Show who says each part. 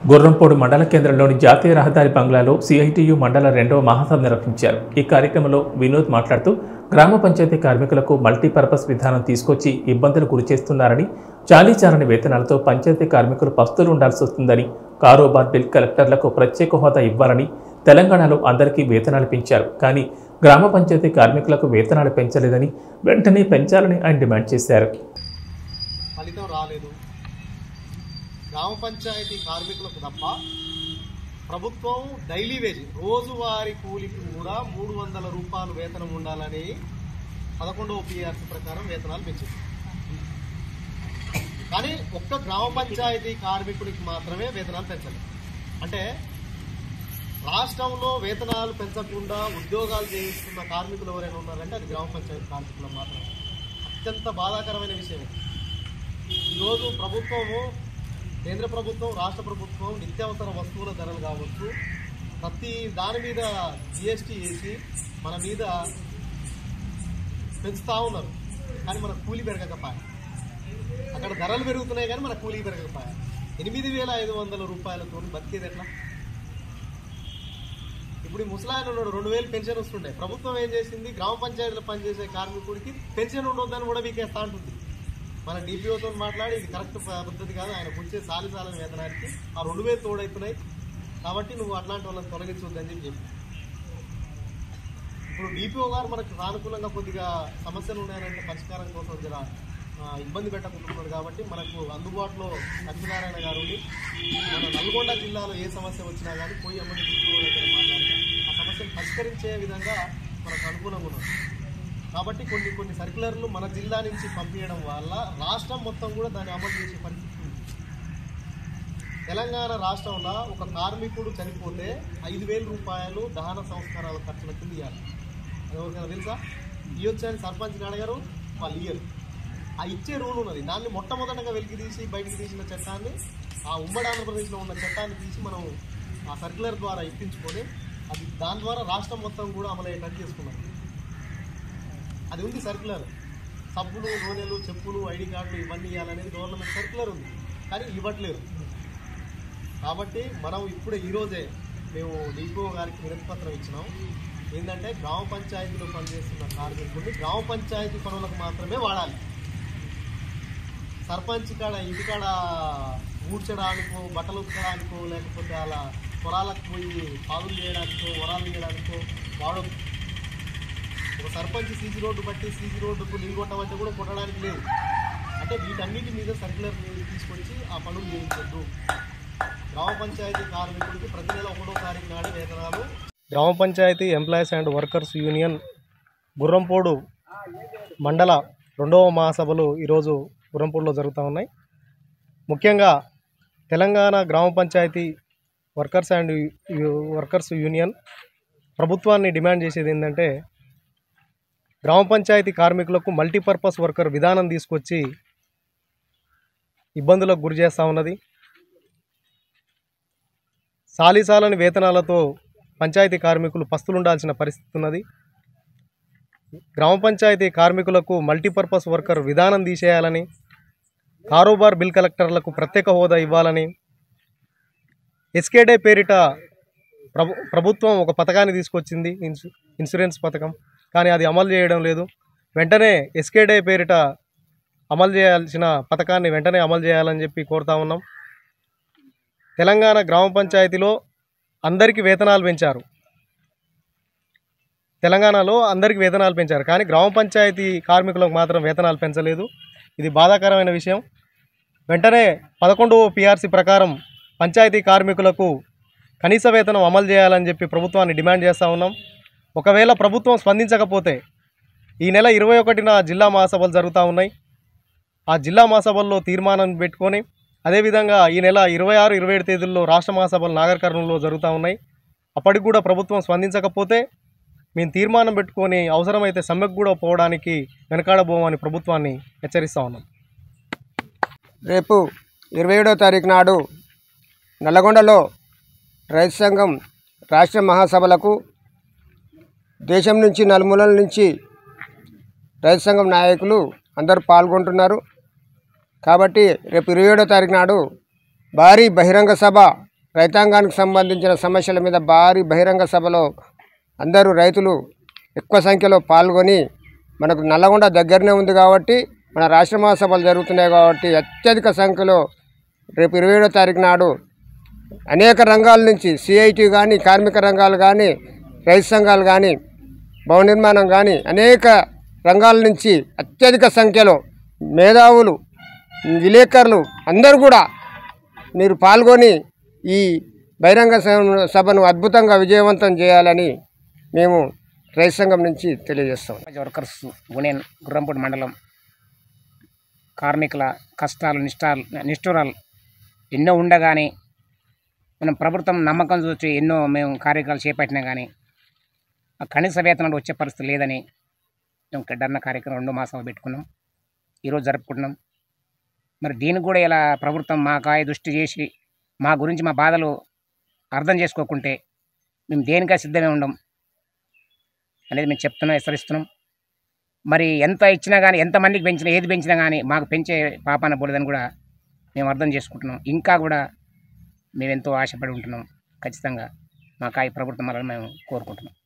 Speaker 1: గుర్రంపోడు మండల కేంద్రంలోని జాతీయ రహదారి బంగ్లాలో సిఐటియు మండల రెండవ మహాసభ నిర్వహించారు ఈ కార్యక్రమంలో వినోద్ మాట్లాడుతూ గ్రామ పంచాయతీ కార్మికులకు మల్టీపర్పస్ విధానం తీసుకొచ్చి ఇబ్బందులు గురిచేస్తున్నారని చాలీచాలని వేతనాలతో పంచాయతీ కార్మికులు పస్తులు ఉండాల్సి వస్తుందని కారోబార్ బిల్ కలెక్టర్లకు ప్రత్యేక హోదా ఇవ్వాలని తెలంగాణలో అందరికీ వేతనాలు పెంచారు కానీ గ్రామ పంచాయతీ కార్మికులకు వేతనాలు పెంచలేదని వెంటనే పెంచాలని ఆయన డిమాండ్ చేశారు
Speaker 2: ఫలితం రాలేదు గ్రామ పంచాయతీ కార్మికులకు తప్ప ప్రభుత్వం డైలీ వేజ్ రోజువారీ కూలికి కూడా మూడు వందల రూపాయలు వేతనం ఉండాలని పదకొండవ పిఆర్సీ ప్రకారం వేతనాలు పెంచింది కానీ ఒక్క గ్రామ పంచాయతీ కార్మికుడికి మాత్రమే వేతనాలు పెంచాలి అంటే రాష్ట్రంలో వేతనాలు పెంచకుండా ఉద్యోగాలు చేయిస్తున్న కార్మికులు ఎవరైనా ఉన్నారంటే అది గ్రామ పంచాయతీ కార్మికులు మాత్రమే అత్యంత బాధాకరమైన విషయం ఇది. ఈరోజు ప్రభుత్వము కేంద్ర ప్రభుత్వం రాష్ట్ర ప్రభుత్వం నిత్యావసర వస్తువుల ధరలు కావచ్చు ప్రతి దాని మీద జిఎస్టీ వేసి మన మీద పెంచుతా ఉన్నారు కానీ మన కూలి పెరగకపోయా అక్కడ ధరలు పెరుగుతున్నాయి కానీ మన కూలీ పెరగకపోయా ఎనిమిది వేల ఐదు వందల రూపాయలతో బతికేది ఎట్లా ఇప్పుడు ఈ ముసలాయన ఉన్నాడు రెండు వేలు పెన్షన్ వస్తుండే ప్రభుత్వం ఏం చేసింది గ్రామ పంచాయతీలో పనిచేసే కార్మికుడికి పెన్షన్ ఉండొద్దని కూడా వీకేస్తా ఉంటుంది మన డిపిఓతో మాట్లాడి ఇది కరెక్ట్ పద్ధతి కాదు ఆయన వచ్చే సాలి సాలని వేతనానికి ఆ రెండు వేలు తోడైతున్నాయి కాబట్టి నువ్వు అట్లాంటి వాళ్ళని తొలగించొద్దని చెప్పి చెప్పి ఇప్పుడు డిపిఓ గారు మనకు సానుకూలంగా కొద్దిగా సమస్యలు ఉన్నాయనంటే పరిష్కారం కోసం జర ఆ, ఇబ్బంది పెట్టకుంటున్నాడు కాబట్టి మనకు అందుబాటులో లక్ష్మీనారాయణ గారు ఉండి మన నల్గొండ జిల్లాలో ఏ సమస్య వచ్చినా కానీ పోయి అమ్మని డిపిఓ దగ్గర మాట్లాడితే ఆ సమస్యను పరిష్కరించే విధంగా మనకు అనుకూలంగా ఉన్నది కాబట్టి కొన్ని కొన్ని సర్క్యులర్లు మన జిల్లా నుంచి పంపించడం వల్ల రాష్ట్రం మొత్తం కూడా దాన్ని అమలు చేసే పరిస్థితి ఉంది తెలంగాణ రాష్ట్రంలో ఒక కార్మికుడు చనిపోతే ఐదు వేల రూపాయలు దహన సంస్కారాల ఖర్చుల కింద ఇవ్వాలి అది ఎవరికైనా తెలుసా ఇవ్వచ్చు అని సర్పంచ్ని అడగారు వాళ్ళు ఇయ్యరు ఆ ఇచ్చే రూల్ ఉన్నది దాన్ని మొట్టమొదటగా వెలికి తీసి బయటికి తీసిన చట్టాన్ని ఆ ఉమ్మడి ఆంధ్రప్రదేశ్లో ఉన్న చట్టాన్ని తీసి మనం ఆ సర్క్యులర్ ద్వారా ఇప్పించుకొని అది దాని ద్వారా రాష్ట్రం మొత్తం కూడా అమలయ్యేటట్టు చేసుకున్నాం అది ఉంది సర్క్యులర్ సబ్బులు నూనెలు చెప్పులు ఐడి కార్డులు ఇవన్నీ ఇవ్వాలనేది గవర్నమెంట్ సర్క్యులర్ ఉంది కానీ ఇవ్వట్లేదు కాబట్టి మనం ఇప్పుడే ఈరోజే మేము డిపో గారికి వినతిపత్రం ఇచ్చినాం ఏంటంటే గ్రామ పంచాయతీలో పనిచేస్తున్న కార్మికుల్ని గ్రామ పంచాయతీ పనులకు మాత్రమే వాడాలి సర్పంచ్ కాడ ఇంటికాడ ఊడ్చడానికో బట్టలు ఉతకడానికో లేకపోతే అలా పొలాలకు పోయి పాదులు చేయడానికో వరాలు చేయడానికో వాడొద్దు ఒక సర్పంచ్ సీసీ రోడ్డు బట్టి సీసీ రోడ్డుకు నీళ్ళు కొట్టమంటే కూడా కొట్టడానికి లేదు అంటే వీటన్నిటి మీద సర్క్యులర్ తీసుకొచ్చి ఆ పనులు చేయించొద్దు గ్రామ పంచాయతీ కార్మికుడికి ప్రతి నెల ఒకటో తారీఖు నాడు వేతనాలు గ్రామ పంచాయతీ employees and workers union Gurrampodu మండల రెండవ మహాసభలు ఈరోజు గుర్రంపూడిలో జరుగుతూ ఉన్నాయి ముఖ్యంగా తెలంగాణ గ్రామ పంచాయతీ వర్కర్స్ అండ్ యు- వర్కర్స్ యూనియన్ ప్రభుత్వాన్ని డిమాండ్ చేసేది ఏంటంటే గ్రామ పంచాయతీ కార్మికులకు మల్టీపర్పస్ వర్కర్ విధానం తీసుకొచ్చి ఇబ్బందులకు గురి చేస్తూ ఉన్నది సాలిసాలని వేతనాలతో పంచాయతీ కార్మికులు పస్తులుండాల్సిన పరిస్థితి ఉన్నది గ్రామ పంచాయతీ కార్మికులకు మల్టీపర్పస్ వర్కర్ విధానం తీసేయాలని కారోబార్ బిల్ కలెక్టర్లకు ప్రత్యేక హోదా ఇవ్వాలని ఎస్కేడే పేరిట ప్రభు ప్రభుత్వం ఒక పథకాన్ని తీసుకొచ్చింది ఇన్సు ఇన్సూరెన్స్ పథకం కానీ అది అమలు చేయడం లేదు వెంటనే ఎస్కేడే పేరిట అమలు చేయాల్సిన పథకాన్ని వెంటనే అమలు చేయాలని చెప్పి కోరుతా ఉన్నాం తెలంగాణ గ్రామ పంచాయతీలో అందరికీ వేతనాలు పెంచారు తెలంగాణలో అందరికీ వేతనాలు పెంచారు కానీ గ్రామ పంచాయతీ కార్మికులకు మాత్రం వేతనాలు పెంచలేదు ఇది బాధాకరమైన విషయం వెంటనే పదకొండవ పిఆర్సీ ప్రకారం పంచాయతీ కార్మికులకు కనీస వేతనం అమలు చేయాలని చెప్పి ప్రభుత్వాన్ని డిమాండ్ చేస్తూ ఉన్నాం ఒకవేళ ప్రభుత్వం స్పందించకపోతే ఈ నెల ఇరవై ఒకటిన జిల్లా మహాసభలు జరుగుతూ ఉన్నాయి ఆ జిల్లా మహాసభల్లో తీర్మానం పెట్టుకొని అదేవిధంగా ఈ నెల ఇరవై ఆరు ఇరవై ఏడు తేదీల్లో రాష్ట్ర మహాసభలు నాగర్ కర్నూలులో జరుగుతూ ఉన్నాయి అప్పటికి కూడా ప్రభుత్వం స్పందించకపోతే మేము తీర్మానం పెట్టుకొని అవసరమైతే సమ్మెకు కూడా పోవడానికి వెనకాడబోమని ప్రభుత్వాన్ని హెచ్చరిస్తా ఉన్నాం
Speaker 3: రేపు ఇరవై ఏడో తారీఖు నాడు నల్లగొండలో రైతు సంఘం రాష్ట్ర మహాసభలకు దేశం నుంచి నలుమూలల నుంచి రైతు సంఘం నాయకులు అందరూ పాల్గొంటున్నారు కాబట్టి రేపు ఇరవై ఏడో తారీఖు నాడు భారీ బహిరంగ సభ రైతాంగానికి సంబంధించిన సమస్యల మీద భారీ బహిరంగ సభలో అందరూ రైతులు ఎక్కువ సంఖ్యలో పాల్గొని మనకు నల్లగొండ దగ్గరనే ఉంది కాబట్టి మన రాష్ట్ర మహాసభలు జరుగుతున్నాయి కాబట్టి అత్యధిక సంఖ్యలో రేపు ఇరవై ఏడో తారీఖు నాడు అనేక రంగాల నుంచి సిఐటి కానీ కార్మిక రంగాలు కానీ రైతు సంఘాలు కానీ భవన నిర్మాణం కానీ అనేక రంగాల నుంచి అత్యధిక సంఖ్యలో మేధావులు విలేకరులు అందరూ కూడా మీరు పాల్గొని ఈ బహిరంగ సభ- సభను అద్భుతంగా విజయవంతం చేయాలని మేము రైతు సంఘం నుంచి తెలియజేస్తాం
Speaker 4: సమాజ వర్కర్స్ యూనియన్ గుర్రంపూడి మండలం కార్మికుల కష్టాలు నిష్టాలు నిష్ఠురాలు ఎన్నో ఉండగానే మనం ప్రభుత్వం నమ్మకం చూసి ఎన్నో మేము కార్యక్రమాలు చేపట్టినా కానీ ఆ కనీస వేతనాలు వచ్చే పరిస్థితి లేదని మేము గడ్డన్న కార్యక్రమం రెండో మాసం పెట్టుకున్నాం ఈరోజు జరుపుకుంటున్నాం మరి దీనికి కూడా ఇలా ప్రభుత్వం మా కాయ దృష్టి చేసి మా గురించి మా బాధలు అర్థం చేసుకోకుంటే మేము దేనికై సిద్ధమే ఉండం అనేది మేము చెప్తున్నాం హెచ్చరిస్తున్నాం మరి ఎంత ఇచ్చినా కానీ ఎంతమందికి పెంచినా ఏది పెంచినా కానీ మాకు పెంచే పాపాన బోలేదని కూడా మేము అర్థం చేసుకుంటున్నాం ఇంకా కూడా మేము ఎంతో ఆశపడి ఉంటున్నాం ఖచ్చితంగా మాకు ఆ ప్రభుత్వం వల్ల మేము కోరుకుంటున్నాం